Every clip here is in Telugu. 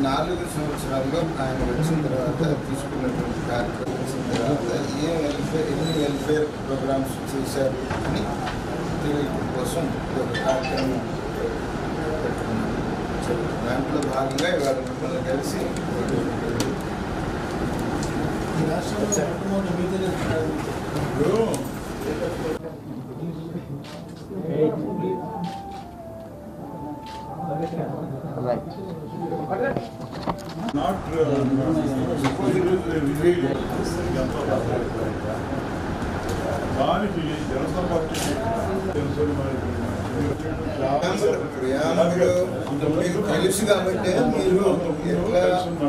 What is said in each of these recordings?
నాలుగు సంవత్సరాల్లో ఆయన వచ్చిన తర్వాత తీసుకున్నటువంటి కార్యక్రమం వచ్చిన తర్వాత ఏ వెల్ఫేర్ ఎన్ని వెల్ఫేర్ ప్రోగ్రామ్స్ చేశారు అని తెలియటం కోసం ఇది ఒక కార్యక్రమం పెట్టుకున్నాం సో దాంట్లో భాగంగా ఇవాళ మిమ్మల్ని కలిసి ఈ రాష్ట్రంలో మొట్టమొదటి మీదే ఇప్పుడు not uh, suppose it is a village. దానికి జనతా పార్టీకి తెలుసు మరి ప్రియాంబులు మీకు తెలుసు కాబట్టి మీరు ఎట్లా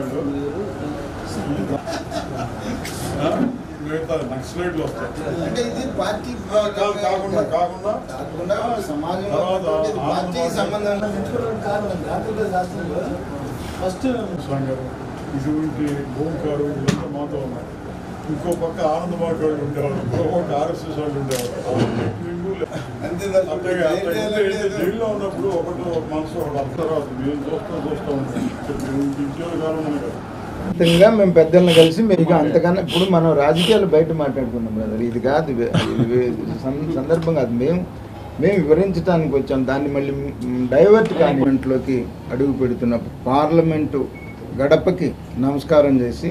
మిగతా నక్సలైట్లు వస్తారు అంటే ఇది పార్టీ కా- కాకుండా కాకుండా కాకుండా సమాజం తర్వాత ఇది పార్టీకి సంబంధం ఎంచుకోవడానికి కారణం ఆంధ్రప్రదేశ్ రాష్ట్రంలో ఫస్ట్ సంఘం ఇటువంటి భూమికారు వీళ్ళంతా మాతో ఉన్నారు ఇంకో పక్క ఆనంద మార్గాడు ఉండేవారు ఇంకో పక్క ఆర్ఎస్ఎస్ వాళ్ళు ఉండేవారు అంతే అంతేగా అంత ఇంత ఇంత జైల్లో ఉన్నప్పుడు ఒకటి ఒక మనసు ఒకటి అర్థం తర్వాత మేము చూస్తూ చూస్తూ ఉంటాం మేము ఇంట్లో కాలం ఉంది కదా ఖచ్చితంగా మేము పెద్దలను కలిసి మీకు అంతకన్నా ఇప్పుడు మనం రాజకీయాలు బయట మాట్లాడుకున్నాం బ్రదర్ ఇది కాదు ఇది- ఇది సం- సందర్భం కాదు మేము మేము వివరించడానికి వచ్చాం దాన్ని మళ్ళీ డైవర్ట్ కాన్వెంట్లోకి అడుగు పెడుతున్న పార్లమెంటు గడపకి నమస్కారం చేసి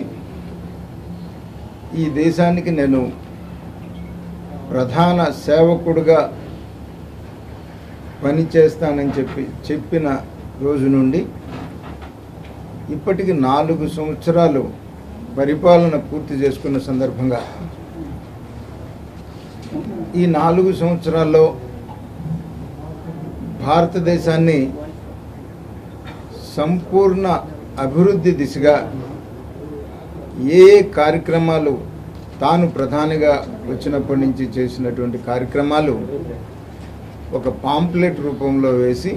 ఈ దేశానికి నేను ప్రధాన సేవకుడుగా పనిచేస్తానని చెప్పి చెప్పిన రోజు నుండి ఇప్పటికి నాలుగు సంవత్సరాలు పరిపాలన పూర్తి చేసుకున్న సందర్భంగా ఈ నాలుగు సంవత్సరాల్లో భారతదేశాన్ని సంపూర్ణ అభివృద్ధి దిశగా ఏ ఏ కార్యక్రమాలు తాను ప్రధానిగా వచ్చినప్పటి నుంచి చేసినటువంటి కార్యక్రమాలు ఒక పాంప్లెట్ రూపంలో వేసి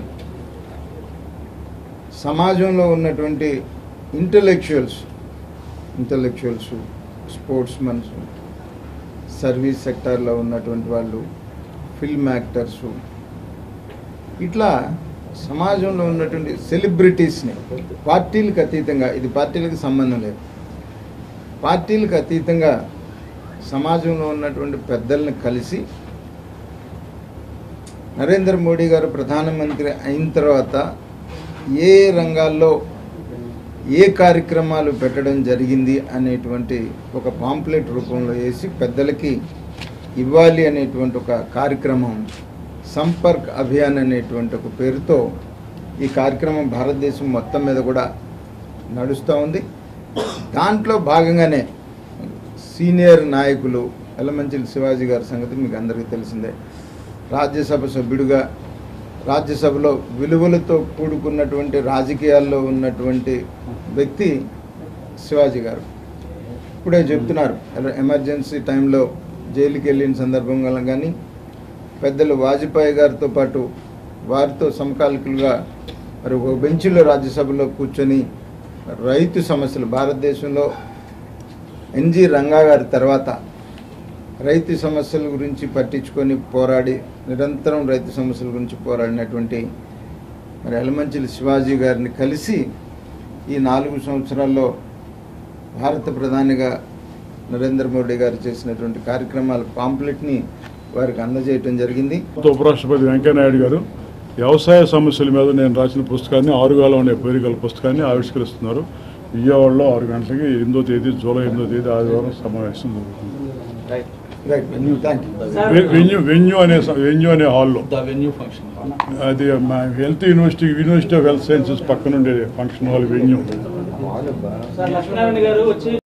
సమాజంలో ఉన్నటువంటి intellectuals intellectuals sportsmen service సెక్టార్లో ఉన్నటువంటి వాళ్ళు ఫిల్మ్ యాక్టర్స్ ఇట్లా సమాజంలో ఉన్నటువంటి సెలబ్రిటీస్ని పార్టీలకు అతీతంగా ఇది పార్టీలకు సంబంధం లేదు పార్టీలకు అతీతంగా సమాజంలో ఉన్నటువంటి పెద్దల్ని కలిసి నరేంద్ర మోడీ గారు ప్రధానమంత్రి అయిన తర్వాత ఏ రంగాల్లో ఏ కార్యక్రమాలు పెట్టడం జరిగింది అనేటువంటి ఒక పాంప్లెట్ రూపంలో వేసి పెద్దలకి ఇవ్వాలి అనేటువంటి ఒక కార్యక్రమం సంపర్క్ అభియాన్ అనేటువంటి ఒక పేరుతో ఈ కార్యక్రమం భారతదేశం మొత్తం మీద కూడా నడుస్తూ ఉంది దాంట్లో భాగంగానే సీనియర్ నాయకులు ఎల్లమంచిలి శివాజీ గారి సంగతి మీకు అందరికీ తెలిసిందే రాజ్యసభ సభ్యుడిగా రాజ్యసభలో విలువలతో కూడుకున్నటువంటి రాజకీయాల్లో ఉన్నటువంటి వ్యక్తి శివాజీ గారు ఇప్పుడే చెప్తున్నారు ఎల- ఎమర్జెన్సీ టైంలో జైలుకి వెళ్ళిన సందర్భంగా కానీ పెద్దలు వాజ్పేయి గారితో పాటు వారితో సమకాలికులుగా మరి ఒక బెంచ్లో రాజ్యసభలో కూర్చొని రైతు సమస్యలు భారతదేశంలో ఎన్జి రంగా గారి తర్వాత రైతు సమస్యల గురించి పట్టించుకొని పోరాడి నిరంతరం రైతు సమస్యల గురించి పోరాడినటువంటి మరి ఎలమంచిలి శివాజీ గారిని కలిసి ఈ నాలుగు సంవత్సరాల్లో భారత ప్రధానిగా నరేంద్ర మోడీ గారు చేసినటువంటి కార్యక్రమాల పాంప్లెట్ని వారికి అందజేయటం జరిగింది ఉపరాష్ట్రపతి వెంకయ్యనాయుడు గారు వ్యవసాయ సమస్యల మీద నేను రాసిన పుస్తకాన్ని ఆరుగాలం అనే పేరు గల పుస్తకాన్ని ఆవిష్కరిస్తున్నారు విజయవాడలో ఆరు గంటలకి ఎనిమిదో తేదీ జూలై ఎనిమిదో తేదీ ఆదివారం సమావేశం జరుగుతుంది రైట్ థ్యాంక్ యూ వె- వెన్యూ వెన్యూ అనే స- వెన్యూ అనే హాల్లో the venue function. అది మా health university university of health sciences పక్కన ఉండే function hall venue sir Lakshminarayana గారు వచ్చి